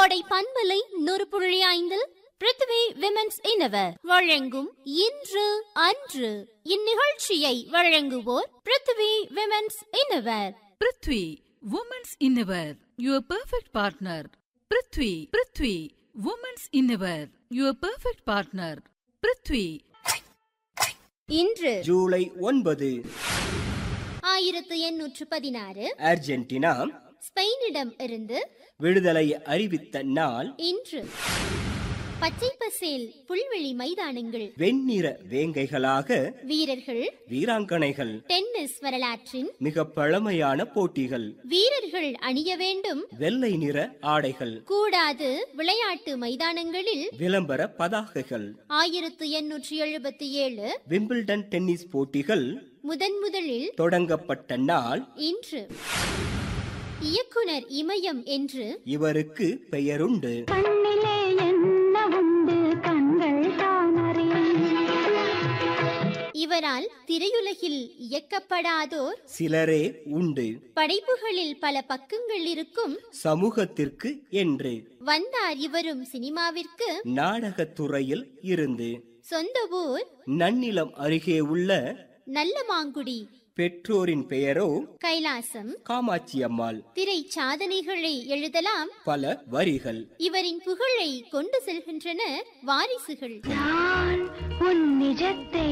கோடை பண்பலை நூறு புள்ளி ஐந்தில் பிருத்வி விமென்ஸ் இனவர் வழங்கும் இன்று அன்று இந்நிகழ்ச்சியை வழங்குவோர் Prithvi women's innerwear Prithvi women's innerwear your perfect partner Prithvi Prithvi women's innerwear your perfect partner Prithvi இன்று ஜூலை ஒன்பது ஆயிரத்து எண்ணூற்று பதினாறு அர்ஜென்டினா ஸ்பெயினிடம் இருந்து விடுதலை அறிவித்த நாள் இன்று பச்சை பசேல் புல்வெளி மைதானங்கள் வெண்ணிற வேங்கைகளாக வீரர்கள் வீராங்கனைகள் டென்னிஸ் வரலாற்றின் மிக பழமையான போட்டிகள் வீரர்கள் அணிய வேண்டும் வெள்ளை நிற ஆடைகள் கூடாது விளையாட்டு மைதானங்களில் விளம்பர பதாகைகள் ஆயிரத்து எண்ணூற்றி எழுபத்தி ஏழு விம்பிள்டன் டென்னிஸ் போட்டிகள் முதன் முதலில் தொடங்கப்பட்ட நாள் இன்று இயக்குனர் இமயம் என்று இவருக்கு பெயருண்டு கண்ணிலே என்ன உண்டு கண்கள் தானறியும் இவரால் திரையுலகில் இயக்கப்படாதோர் சிலரே உண்டு படைப்புகளில் பல பக்கங்கள் இருக்கும் சமூகத்திற்கு என்று வந்தார் இவரும் சினிமாவிற்கு நாடகத் துறையில் இருந்து சொந்த ஊர் நன்னிலம் அருகே உள்ள நல்ல மாங்குடி பெற்றோரின் பெயரோ கைலாசம் காமாட்சி அம்மாள் திரை சாதனைகளை எழுதலாம் பல வரிகள் இவரின் புகழை கொண்டு செல்கின்றனர் வாரிசுகள் நான் உன் நிஜத்தை